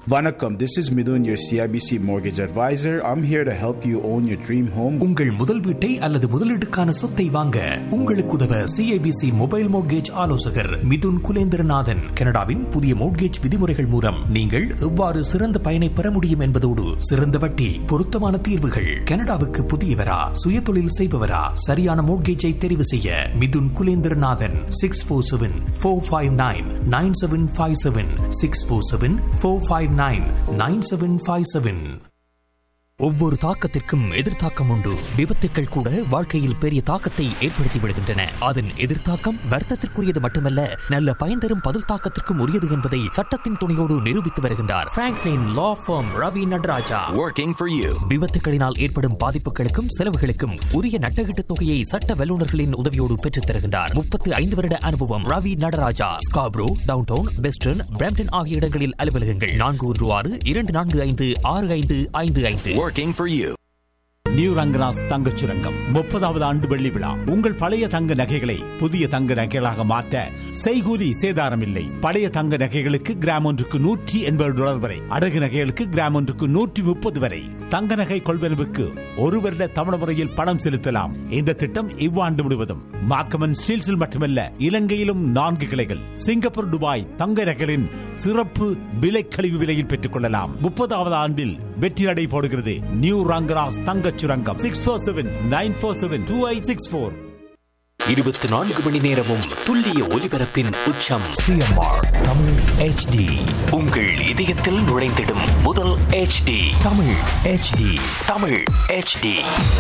Vanakkam, this is Midun, your CIBC mortgage advisor. I'm here to help you own your dream home. உங்கள் முதல் வீட்டை அல்லது முதலீட்டுக்கான சொத்தை வாங்க உங்களுக்கு உதவ சிஐபிசி மொபைல் மோட்கேஜ் ஆலோசகர் மிதுன் குலேந்திரநாதன் கனடாவின் புதிய மோட்கேஜ் விதிமுறைகள் மூலம் நீங்கள் எவ்வாறு சிறந்த பயனை பெற முடியும் என்பதோடு சிறந்த வட்டி பொருத்தமான தீர்வுகள் கனடாவுக்கு புதியவரா சுயதொழில் செய்பவரா சரியான மோட்கேஜை தெரிவு செய்ய Mithun Kulendranathan six four seven four five nine nine seven five seven six four seven four five nine nine seven five seven ஒவ்வொரு தாக்கத்திற்கும் எதிர்த்தாக்கம் உண்டு விபத்துக்கள் கூட வாழ்க்கையில் பெரிய தாக்கத்தை ஏற்படுத்தி விடுகின்றன அதன் எதிர்த்தாக்கம் வர்த்தத்திற்குரியது மட்டுமல்ல நல்ல பயன் தரும் பதில் தாக்கத்திற்கும் உரியது என்பதை சட்டத்தின் துணையோடு நிரூபித்து வருகின்றார் Franklin law firm Ravi Nataraja Working for you. விபத்துகளினால் ஏற்படும் பாதிப்புகளுக்கும் செலவுகளுக்கும் உரிய நட்டகீட்டு தொகையை சட்ட வல்லுநர்களின் உதவியோடு பெற்றுத் தருகின்றார் முப்பத்து ஐந்து வருட அனுபவம் Ravi Nataraja Scarborough downtown western Brampton ஆகிய இடங்களில் அலுவலகங்கள் நான்கு ஒன்று ஆறு இரண்டு நான்கு ஐந்து ஆறு ஐந்து ஐந்து ஐந்து Working for you. New Rangaraj தங்கச் சுரங்கம் முப்பதாவது ஆண்டு வெள்ளி விழா உங்கள் பழைய தங்க நகைகளை புதிய தங்க நகைகளாக மாற்ற செய்கூலி சேதாரம் இல்லை பழைய தங்க நகைகளுக்கு கிராம் ஒன்றுக்கு நூற்றி எண்பது டாலர் வரை அடகு நகைகளுக்கு கிராம் ஒன்றுக்கு நூற்றி முப்பது வரை தங்க நகை கொள்வனவுக்கு ஒரு வருட தமிழ் முறையில் பணம் செலுத்தலாம் இந்த திட்டம் இவ்வாண்டு முழுவதும் மாக்கமன் ஸ்டீல்ஸில் மட்டுமல்ல இலங்கையிலும் நான்கு கிளைகள் சிங்கப்பூர் துபாய் தங்க நகைகளின் சிறப்பு விலை கழிவு விலையில் பெற்றுக் கொள்ளலாம் முப்பதாவது ஆண்டில் வெற்றி நடை போடுகிறது நியூ ரங்கராஸ் தங்கச் சுரங்கம் six four seven nine four seven two eight six four இருபத்தி நான்கு மணி நேரமும் துல்லிய ஒலிபரப்பின் உச்சம் சிஎம்ஆர் தமிழ் ஹெச்டி உங்கள் இதயத்தில் நுழைந்திடும் முதல் HD Tamil HD Tamil HD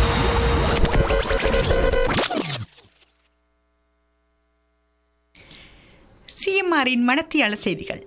சிஎம்ஆரின் மனத்தியால செய்திகள்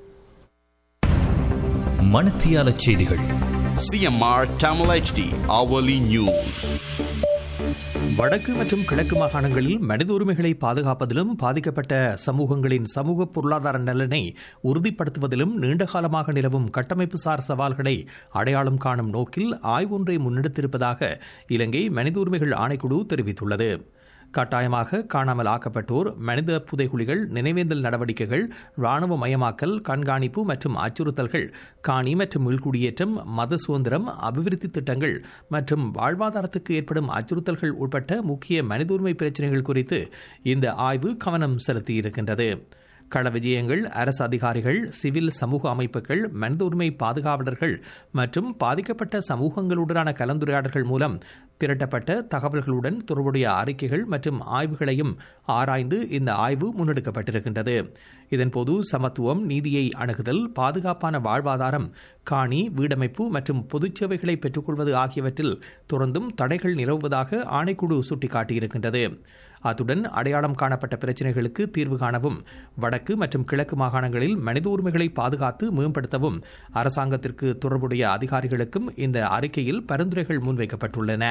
மணத்தியால செய்திகள் CMR Tamil HD hourly news. வடக்கு மற்றும் கிழக்கு மாகாணங்களில் மனித உரிமைகளை பாதுகாப்பதிலும் பாதிக்கப்பட்ட சமூகங்களின் சமூக பொருளாதார நலனை உறுதிப்படுத்துவதிலும் நீண்டகாலமாக நிலவும் கட்டமைப்பு சார் சவால்களை அடையாளம் காணும் நோக்கில் ஆய்வொன்றை முன்னெடுத்திருப்பதாக இலங்கை மனித உரிமைகள் ஆணைக்குழு தெரிவித்துள்ளது கட்டாயமாக காணாமல் ஆக்கப்பட்டோர் மனித புதைகுழிகள் நினைவேந்தல் நடவடிக்கைகள் ராணுவ மயமாக்கல் கண்காணிப்பு மற்றும் அச்சுறுத்தல்கள் காணி மற்றும் மீள்குடியேற்றம் மத சுதந்திரம் அபிவிருத்தி திட்டங்கள் மற்றும் வாழ்வாதாரத்துக்கு ஏற்படும் அச்சுறுத்தல்கள் உட்பட்ட முக்கிய மனித உரிமை பிரச்சினைகள் குறித்து இந்த ஆய்வு கவனம் செலுத்தியிருக்கின்றது கள விஜயங்கள் அரசு அதிகாரிகள் சிவில் சமூக அமைப்புகள் மனித உரிமை பாதுகாவலர்கள் மற்றும் பாதிக்கப்பட்ட சமூகங்களுடனான கலந்துரையாடல்கள் மூலம் திரட்டப்பட்ட தகவல்களுடன் தொடர்புடைய அறிக்கைகள் மற்றும் ஆய்வுகளையும் ஆராய்ந்து இந்த ஆய்வு முன்னெடுக்கப்பட்டிருக்கின்றது இதன்போது சமத்துவம் நீதியை அணுகுதல் பாதுகாப்பான வாழ்வாதாரம் காணி வீடமைப்பு மற்றும் பொதுச் சேவைகளை பெற்றுக்கொள்வது ஆகியவற்றில் தொடர்ந்தும் தடைகள் நிலவுவதாக ஆணைக்குழு சுட்டிக்காட்டியிருக்கின்றது அத்துடன் அடையாளம் காணப்பட்ட பிரச்சினைகளுக்கு தீர்வு காணவும் வடக்கு மற்றும் கிழக்கு மாகாணங்களில் மனித உரிமைகளை பாதுகாத்து மேம்படுத்தவும் அரசாங்கத்திற்கு தொடர்புடைய அதிகாரிகளுக்கும் இந்த அறிக்கையில் பரிந்துரைகள் முன்வைக்கப்பட்டுள்ளன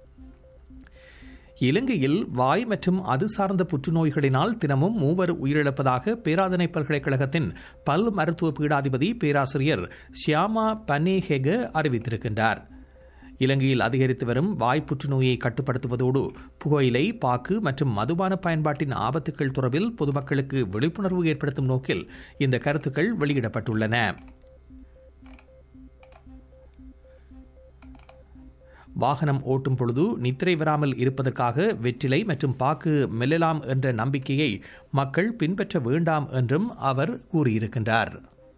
இலங்கையில் வாய் மற்றும் அது சார்ந்த புற்றுநோய்களினால் தினமும் மூவர் உயிரிழப்பதாக பேராதனை பல்கலைக்கழகத்தின் பல் மருத்துவ பீடாதிபதி பேராசிரியர் ஷியாமா பனேஹெக அறிவித்திருக்கின்றார் இலங்கையில் அதிகரித்து வரும் வாய் புற்றுநோயை கட்டுப்படுத்துவதோடு புகையிலை பாக்கு மற்றும் மதுபான பயன்பாட்டின் ஆபத்துக்கள் தொடர்பில் பொதுமக்களுக்கு விழிப்புணர்வு ஏற்படுத்தும் நோக்கில் இந்த கருத்துக்கள் வெளியிடப்பட்டுள்ளன வாகனம் ஓட்டும் பொழுது நித்திரை வராமல் இருப்பதற்காக வெற்றிலை மற்றும் பாக்கு மெல்லலாம் என்ற நம்பிக்கையை மக்கள் பின்பற்ற வேண்டாம் என்றும் அவர் கூறியிருக்கின்றார்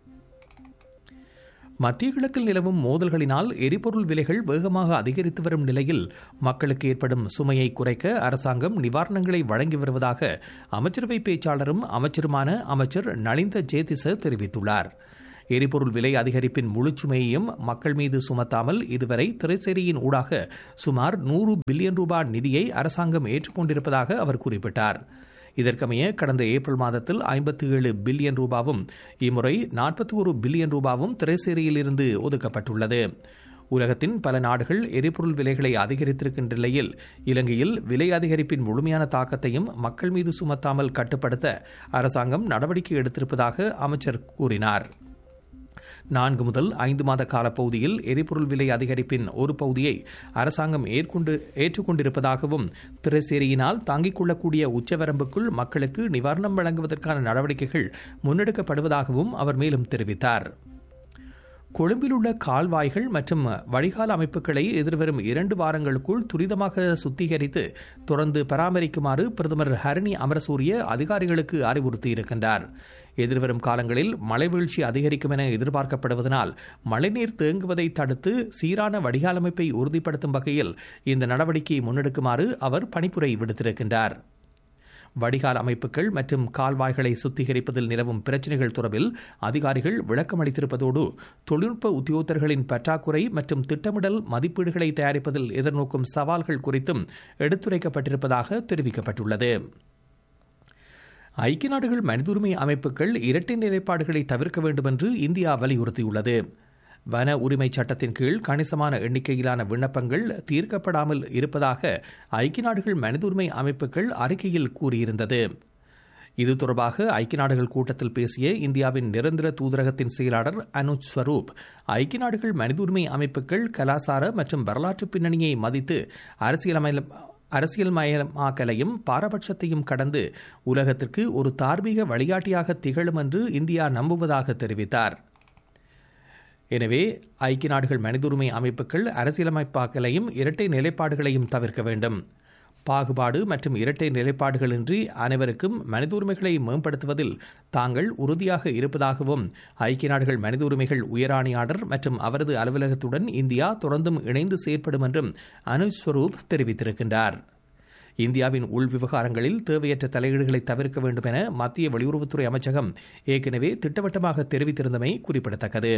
மத்திய கிழக்கில் நிலவும் மோதல்களினால் எரிபொருள் விலைகள் வேகமாக அதிகரித்து வரும் நிலையில் மக்களுக்கு ஏற்படும் சுமையை குறைக்க அரசாங்கம் நிவாரணங்களை வழங்கி வருவதாக அமைச்சரவை பேச்சாளரும் அமைச்சருமான அமைச்சர் நலிந்த ஜேதிச தெரிவித்துள்ளார் எரிபொருள் விலை அதிகரிப்பின் முழு சுமையையும் மக்கள் மீது சுமத்தாமல் இதுவரை திரைசேரியின் ஊடாக சுமார் நூறு பில்லியன் ரூபாய் நிதியை அரசாங்கம் ஏற்றுக்கொண்டிருப்பதாக அவர் குறிப்பிட்டார் இதற்கமைய கடந்த ஏப்ரல் மாதத்தில் ஐம்பத்தி ஏழு பில்லியன் ரூபாவும் இம்முறை நாற்பத்தி ஒரு பில்லியன் ரூபாவும் திரைசேரியில் இருந்து ஒதுக்கப்பட்டுள்ளது உலகத்தின் பல நாடுகள் எரிபொருள் விலைகளை அதிகரித்திருக்கின்ற நிலையில் இலங்கையில் விலை அதிகரிப்பின் முழுமையான தாக்கத்தையும் மக்கள் மீது சுமத்தாமல் கட்டுப்படுத்த அரசாங்கம் நடவடிக்கை எடுத்திருப்பதாக அமைச்சர் கூறினார் நான்கு முதல் ஐந்து மாத காலப்பகுதியில் எரிபொருள் விலை அதிகரிப்பின் ஒரு பகுதியை அரசாங்கம் ஏற்கொண்டு ஏற்றுக்கொண்டிருப்பதாகவும் திரைசேரியினால் தாங்கிக் கொள்ளக்கூடிய உச்சவரம்புக்குள் மக்களுக்கு நிவாரணம் வழங்குவதற்கான நடவடிக்கைகள் முன்னெடுக்கப்படுவதாகவும் அவர் மேலும் தெரிவித்தார் கொழும்பில் உள்ள கால்வாய்கள் மற்றும் வடிகால் அமைப்புகளை எதிர்வரும் இரண்டு வாரங்களுக்குள் துரிதமாக சுத்திகரித்து தொடர்ந்து பராமரிக்குமாறு பிரதமர் ஹரணி அமரசூரிய அதிகாரிகளுக்கு அறிவுறுத்தியிருக்கின்றார் எதிர்வரும் காலங்களில் மழை வீழ்ச்சி அதிகரிக்கும் என எதிர்பார்க்கப்படுவதனால் மழைநீர் தேங்குவதை தடுத்து சீரான வடிகால் அமைப்பை உறுதிப்படுத்தும் வகையில் இந்த நடவடிக்கையை முன்னெடுக்குமாறு அவர் பணிப்புரை விடுத்திருக்கின்றார் வடிகால் அமைப்புகள் மற்றும் கால்வாய்களை சுத்திகரிப்பதில் நிலவும் பிரச்சினைகள் தொடர்பில் அதிகாரிகள் விளக்கம் அளித்திருப்பதோடு தொழில்நுட்ப உத்தியோகத்தர்களின் பற்றாக்குறை மற்றும் திட்டமிடல் மதிப்பீடுகளை தயாரிப்பதில் எதிர்நோக்கும் சவால்கள் குறித்தும் எடுத்துரைக்கப்பட்டிருப்பதாக தெரிவிக்கப்பட்டுள்ளது ஐக்கிய நாடுகள் மனித உரிமை அமைப்புகள் இரட்டை நிலைப்பாடுகளை தவிர்க்க வேண்டும் என்று இந்தியா வலியுறுத்தியுள்ளது வன உரிமை சட்டத்தின் கீழ் கணிசமான எண்ணிக்கையிலான விண்ணப்பங்கள் தீர்க்கப்படாமல் இருப்பதாக ஐக்கிய நாடுகள் மனித உரிமை அமைப்புகள் அறிக்கையில் கூறியிருந்தது இது தொடர்பாக ஐக்கிய நாடுகள் கூட்டத்தில் பேசிய இந்தியாவின் நிரந்தர தூதரகத்தின் செயலாளர் அனுஜ் ஸ்வரூப் ஐக்கிய நாடுகள் மனித உரிமை அமைப்புகள் கலாசார மற்றும் வரலாற்று பின்னணியை மதித்து அரசியலமைல அரசியல் மயமாக்கலையும் பாரபட்சத்தையும் கடந்து உலகத்திற்கு ஒரு தார்மீக வழிகாட்டியாக திகழும் என்று இந்தியா நம்புவதாக தெரிவித்தார் எனவே ஐக்கிய நாடுகள் மனித உரிமை அமைப்புகள் அரசியலமைப்பாக்களையும் இரட்டை நிலைப்பாடுகளையும் தவிர்க்க வேண்டும் பாகுபாடு மற்றும் இரட்டை நிலைப்பாடுகளின்றி அனைவருக்கும் மனித உரிமைகளை மேம்படுத்துவதில் தாங்கள் உறுதியாக இருப்பதாகவும் ஐக்கிய நாடுகள் மனித உரிமைகள் உயராணியாளர் மற்றும் அவரது அலுவலகத்துடன் இந்தியா தொடர்ந்தும் இணைந்து செயற்படும் என்றும் அனுஜ் ஸ்வரூப் தெரிவித்திருக்கின்றார் இந்தியாவின் உள் விவகாரங்களில் தேவையற்ற தலையீடுகளை தவிர்க்க வேண்டும் என மத்திய வெளியுறவுத்துறை அமைச்சகம் ஏற்கனவே திட்டவட்டமாக தெரிவித்திருந்தமை குறிப்பிடத்தக்கது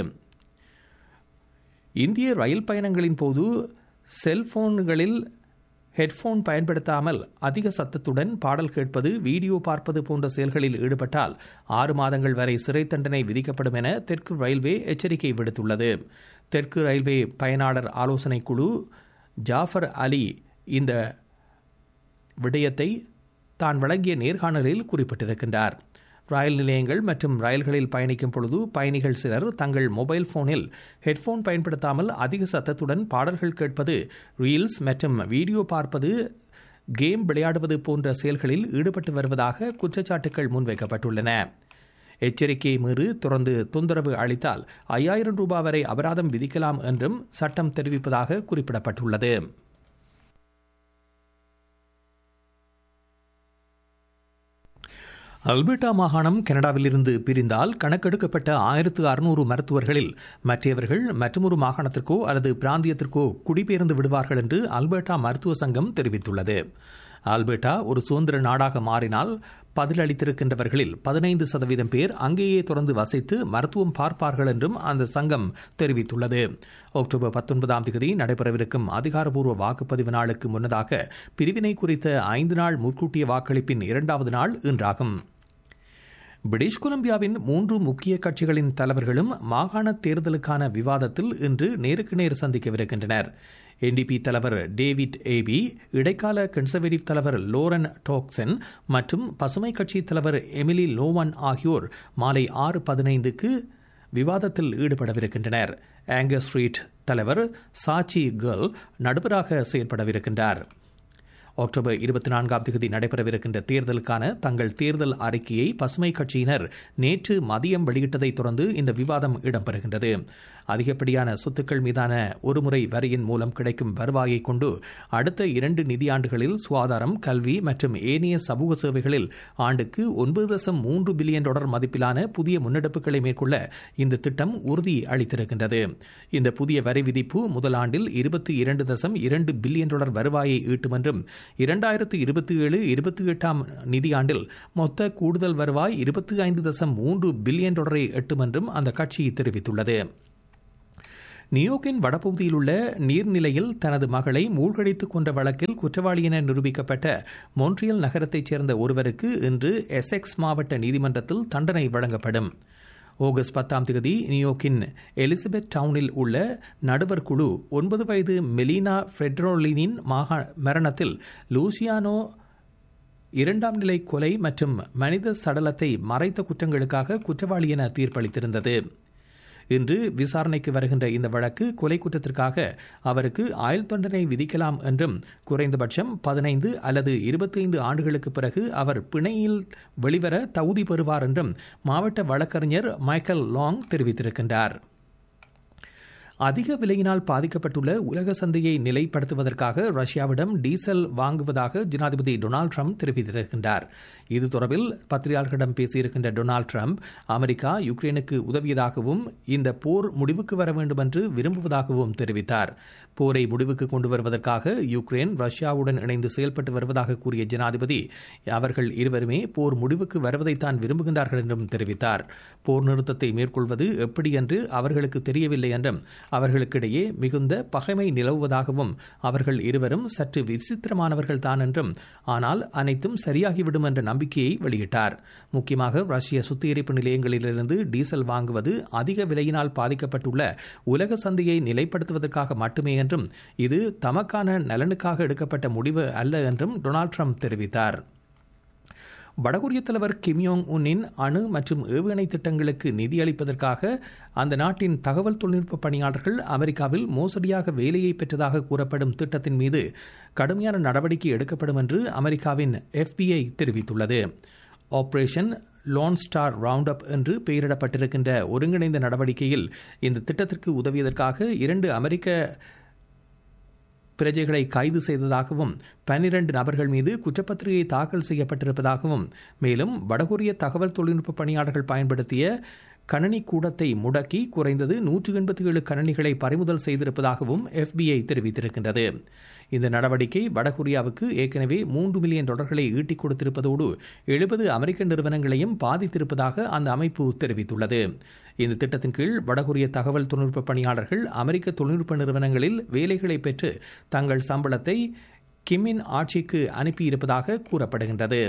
இந்திய ரயில் பயணங்களின் போது செல்போன்களில் ஹெட்போன் பயன்படுத்தாமல் அதிக சத்தத்துடன் பாடல் கேட்பது வீடியோ பார்ப்பது போன்ற செயல்களில் ஈடுபட்டால் ஆறு மாதங்கள் வரை சிறை தண்டனை விதிக்கப்படும் என தெற்கு ரயில்வே எச்சரிக்கை விடுத்துள்ளது தெற்கு ரயில்வே பயனாளர் ஆலோசனை குழு ஜாஃபர் அலி இந்த விடயத்தை தான் வழங்கிய நேர்காணலில் குறிப்பிட்டிருக்கின்றார் ரயில் நிலையங்கள் மற்றும் ரயில்களில் பயணிக்கும் பொழுது பயணிகள் சிலர் தங்கள் மொபைல் போனில் ஹெட்போன் பயன்படுத்தாமல் அதிக சத்தத்துடன் பாடல்கள் கேட்பது ரீல்ஸ் மற்றும் வீடியோ பார்ப்பது கேம் விளையாடுவது போன்ற செயல்களில் ஈடுபட்டு வருவதாக குற்றச்சாட்டுகள் முன்வைக்கப்பட்டுள்ளன எச்சரிக்கையை மீறி தொடர்ந்து தொந்தரவு அளித்தால் ஐயாயிரம் ரூபாய் வரை அபராதம் விதிக்கலாம் என்றும் சட்டம் தெரிவிப்பதாக குறிப்பிடப்பட்டுள்ளது அல்பர்டா மாகாணம் கனடாவிலிருந்து பிரிந்தால் கணக்கெடுக்கப்பட்ட ஆயிரத்து அறுநூறு மருத்துவர்களில் மற்றவர்கள் மற்றொரு மாகாணத்திற்கோ அல்லது பிராந்தியத்திற்கோ குடிபெயர்ந்து விடுவார்கள் என்று அல்பர்டா மருத்துவ சங்கம் தெரிவித்துள்ளது ஆல்பர்டா ஒரு சுதந்திர நாடாக மாறினால் பதிலளித்திருக்கின்றவர்களில் பதினைந்து சதவீதம் பேர் அங்கேயே தொடர்ந்து வசித்து மருத்துவம் பார்ப்பார்கள் என்றும் அந்த சங்கம் தெரிவித்துள்ளது அக்டோபர் பத்தொன்பதாம் தேதி நடைபெறவிருக்கும் அதிகாரப்பூர்வ வாக்குப்பதிவு நாளுக்கு முன்னதாக பிரிவினை குறித்த ஐந்து நாள் முன்கூட்டிய வாக்களிப்பின் இரண்டாவது நாள் இன்றாகும் பிரிட்டிஷ் கொலம்பியாவின் மூன்று முக்கிய கட்சிகளின் தலைவர்களும் மாகாண தேர்தலுக்கான விவாதத்தில் இன்று நேருக்கு நேர் சந்திக்கவிருக்கின்றனர் என்டிபி தலைவர் டேவிட் ஏபி இடைக்கால கன்சர்வேட்டிவ் தலைவர் லோரன் டோக்சன் மற்றும் பசுமை கட்சி தலைவர் எமிலி லோவன் ஆகியோர் மாலை ஆறு பதினைந்துக்கு விவாதத்தில் ஈடுபடவிருக்கின்றனர் ஆங்கர் ஸ்ட்ரீட் தலைவர் சாச்சி கேர்ள் நடுவராக செயற்படவிருக்கின்றார் அக்டோபர் இருபத்தி நான்காம் தேதி நடைபெறவிருக்கின்ற தேர்தலுக்கான தங்கள் தேர்தல் அறிக்கையை பசுமை கட்சியினர் நேற்று மதியம் வெளியிட்டதைத் தொடர்ந்து இந்த விவாதம் இடம்பெறுகின்றது அதிகப்படியான சொத்துக்கள் மீதான ஒருமுறை வரியின் மூலம் கிடைக்கும் வருவாயை கொண்டு அடுத்த இரண்டு நிதியாண்டுகளில் சுகாதாரம் கல்வி மற்றும் ஏனைய சமூக சேவைகளில் ஆண்டுக்கு ஒன்பது தசம் மூன்று பில்லியன் டாலர் மதிப்பிலான புதிய முன்னெடுப்புகளை மேற்கொள்ள இந்த திட்டம் உறுதி அளித்திருக்கின்றது இந்த புதிய வரி விதிப்பு முதல் ஆண்டில் இருபத்தி இரண்டு தசம் இரண்டு பில்லியன் டாலர் வருவாயை ஈட்டும் என்றும் இரண்டாயிரத்து இருபத்தி ஏழு இருபத்தி எட்டாம் நிதியாண்டில் மொத்த கூடுதல் வருவாய் இருபத்தி ஐந்து தசம் மூன்று பில்லியன் டாலரை எட்டும் என்றும் அந்த கட்சி தெரிவித்துள்ளது நியோக்கின் வடபகுதியில் உள்ள நீர்நிலையில் தனது மகளை மூழ்கடித்துக் கொண்ட வழக்கில் குற்றவாளி என நிரூபிக்கப்பட்ட மொன்ட்ரியல் நகரத்தைச் சேர்ந்த ஒருவருக்கு இன்று எசெக்ஸ் மாவட்ட நீதிமன்றத்தில் தண்டனை வழங்கப்படும் ஆகஸ்ட் பத்தாம் தேதி நியூயோர்க்கின் எலிசபெத் டவுனில் உள்ள நடுவர் குழு ஒன்பது வயது மெலினா ஃபெட்ரோலினின் மாகா மரணத்தில் லூசியானோ இரண்டாம் நிலை கொலை மற்றும் மனித சடலத்தை மறைத்த குற்றங்களுக்காக குற்றவாளி என தீர்ப்பளித்திருந்தது இன்று விசாரணைக்கு வருகின்ற இந்த வழக்கு கொலை குற்றத்திற்காக அவருக்கு ஆயுள் தண்டனை விதிக்கலாம் என்றும் குறைந்தபட்சம் பதினைந்து அல்லது இருபத்தைந்து ஆண்டுகளுக்கு பிறகு அவர் பிணையில் வெளிவர தகுதி பெறுவார் என்றும் மாவட்ட வழக்கறிஞர் மைக்கேல் லாங் தெரிவித்திருக்கின்றார் அதிக விலையினால் பாதிக்கப்பட்டுள்ள உலக சந்தையை நிலைப்படுத்துவதற்காக ரஷ்யாவிடம் டீசல் வாங்குவதாக ஜனாதிபதி டொனால்டு ட்ரம்ப் தெரிவித்திருக்கின்றார் இது தொடர்பில் பத்திரிகையாளர்களிடம் பேசியிருக்கின்ற டொனால்டு ட்ரம்ப் அமெரிக்கா யுக்ரைனுக்கு உதவியதாகவும் இந்த போர் முடிவுக்கு வர வேண்டும் என்று விரும்புவதாகவும் தெரிவித்தார் போரை முடிவுக்கு கொண்டு வருவதற்காக யுக்ரைன் ரஷ்யாவுடன் இணைந்து செயல்பட்டு வருவதாக கூறிய ஜனாதிபதி அவர்கள் இருவருமே போர் முடிவுக்கு வருவதைத்தான் விரும்புகின்றார்கள் என்றும் தெரிவித்தார் போர் நிறுத்தத்தை மேற்கொள்வது எப்படி என்று அவர்களுக்கு தெரியவில்லை என்றும் அவர்களுக்கிடையே மிகுந்த பகைமை நிலவுவதாகவும் அவர்கள் இருவரும் சற்று விசித்திரமானவர்கள் தான் என்றும் ஆனால் அனைத்தும் சரியாகிவிடும் என்ற நம்பிக்கையை வெளியிட்டார் முக்கியமாக ரஷ்ய சுத்திகரிப்பு நிலையங்களிலிருந்து டீசல் வாங்குவது அதிக விலையினால் பாதிக்கப்பட்டுள்ள உலக சந்தையை நிலைப்படுத்துவதற்காக மட்டுமே என்றும் இது தமக்கான நலனுக்காக எடுக்கப்பட்ட முடிவு அல்ல என்றும் டொனால்டு ட்ரம்ப் தெரிவித்தார் வடகொரிய தலைவர் கிம்யோங் உன்னின் அணு மற்றும் ஏவுகணை திட்டங்களுக்கு நிதியளிப்பதற்காக அந்த நாட்டின் தகவல் தொழில்நுட்ப பணியாளர்கள் அமெரிக்காவில் மோசடியாக வேலையை பெற்றதாக கூறப்படும் திட்டத்தின் மீது கடுமையான நடவடிக்கை எடுக்கப்படும் என்று அமெரிக்காவின் எஃபிஐ தெரிவித்துள்ளது operation lone star round up என்று பெயரிடப்பட்டிருக்கின்ற ஒருங்கிணைந்த நடவடிக்கையில் இந்த திட்டத்திற்கு உதவியதற்காக இரண்டு அமெரிக்க பிரஜைகளை கைது செய்ததாகவும் பன்னிரண்டு நபர்கள் மீது குற்றப்பத்திரிகை தாக்கல் செய்யப்பட்டிருப்பதாகவும் மேலும் வடகொரிய தகவல் தொழில்நுட்ப பணியாளர்கள் பயன்படுத்திய கணனி கூடத்தை முடக்கி குறைந்தது நூற்று எண்பத்தி ஏழு கணனிகளை பறிமுதல் செய்திருப்பதாகவும் எஃபிஐ தெரிவித்திருக்கின்றது இந்த நடவடிக்கை வடகொரியாவுக்கு ஏற்கனவே மூன்று மில்லியன் டாலர்களை ஈட்டிக் கொடுத்திருப்பதோடு எழுபது அமெரிக்க நிறுவனங்களையும் பாதித்திருப்பதாக அந்த அமைப்பு தெரிவித்துள்ளது இந்த திட்டத்தின் கீழ் வடகொரிய தகவல் தொழில்நுட்ப பணியாளர்கள் அமெரிக்க தொழில்நுட்ப நிறுவனங்களில் வேலைகளை பெற்று தங்கள் சம்பளத்தை கிம்மின் ஆட்சிக்கு அனுப்பியிருப்பதாக கூறப்படுகின்றது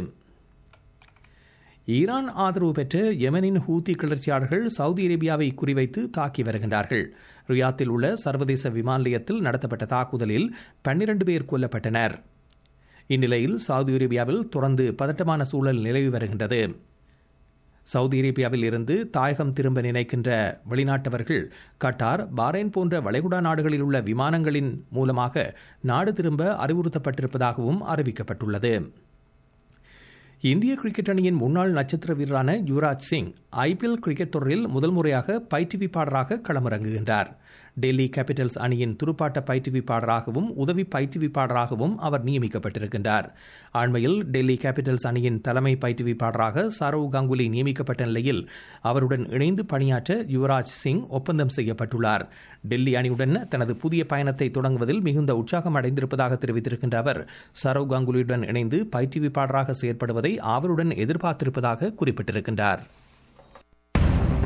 ஈரான் ஆதரவு பெற்ற யெமனின் ஹூத்தி கிளர்ச்சியாளர்கள் சவுதி அரேபியாவை குறிவைத்து தாக்கி வருகின்றார்கள் ரியாத்தில் உள்ள சர்வதேச விமான நிலையத்தில் நடத்தப்பட்ட தாக்குதலில் பன்னிரண்டு பேர் கொல்லப்பட்டனர் இந்நிலையில் சவுதி அரேபியாவில் தொடர்ந்து பதட்டமான சூழல் நிலவி வருகின்றது சவுதி அரேபியாவில் இருந்து தாயகம் திரும்ப நினைக்கின்ற வெளிநாட்டவர்கள் கட்டார் பாரைன் போன்ற வளைகுடா நாடுகளில் உள்ள விமானங்களின் மூலமாக நாடு திரும்ப அறிவுறுத்தப்பட்டிருப்பதாகவும் அறிவிக்கப்பட்டுள்ளது இந்திய கிரிக்கெட் அணியின் முன்னாள் நட்சத்திர வீரரான யுவராஜ் சிங் ஐபிஎல் கிரிக்கெட் தொடரில் முதல் முறையாக பயிற்றுவிப்பாளராக களமிறங்குகின்றார் டெல்லி கேபிட்டல்ஸ் அணியின் துடுப்பாட்ட பயிற்றுவிப்பாளராகவும் உதவி பயிற்றுவிப்பாளராகவும் அவர் நியமிக்கப்பட்டிருக்கின்றார் அண்மையில் டெல்லி கேபிட்டல்ஸ் அணியின் தலைமை பயிற்றுவிப்பாளராக சரவ் கங்குலி நியமிக்கப்பட்ட நிலையில் அவருடன் இணைந்து பணியாற்ற யுவராஜ் சிங் ஒப்பந்தம் செய்யப்பட்டுள்ளார் டெல்லி அணியுடன் தனது புதிய பயணத்தை தொடங்குவதில் மிகுந்த உற்சாகம் அடைந்திருப்பதாக தெரிவித்திருக்கின்ற அவர் சரவ் கங்குலியுடன் இணைந்து பயிற்றுவிப்பாளராக செயற்படுவதை அவருடன் எதிர்பார்த்திருப்பதாக குறிப்பிட்டிருக்கின்றார்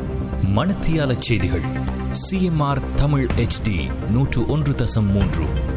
மணத்தியால செய்திகள் சிஎம்ஆர் தமிழ் ஹெச்டி நூற்று ஒன்று தசம் மூன்று